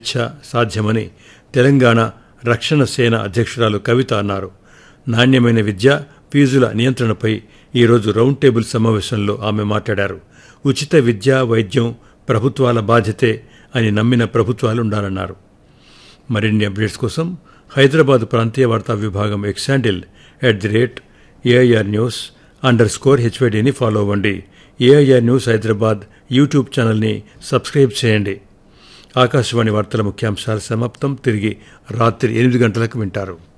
ఇచ్చ సాధ్యమని తెలంగాణ రక్షణ సేన అధ్యక్షురాలు కవిత అన్నారు నాణ్యమైన విద్య ఫీజుల నియంత్రణపై ఈరోజు రౌండ్ టేబుల్ సమావేశంలో ఆమె మాట్లాడారు ఉచిత విద్య వైద్యం ప్రభుత్వాల బాధ్యతే అని నమ్మిన ప్రభుత్వాలు ఉండాలన్నారు మరిన్ని అప్డేట్స్ కోసం హైదరాబాద్ ప్రాంతీయ వార్తా విభాగం X handle at the rate AIR news underscore హెచ్వైడీని ఫాలో అవ్వండి ఏఐఆర్ న్యూస్ హైదరాబాద్ యూట్యూబ్ ఛానల్ని సబ్స్క్రైబ్ చేయండి ఆకాశవాణి వార్తల ముఖ్యాంశాలు సమాప్తం తిరిగి రాత్రి ఎనిమిది గంటలకు వింటారు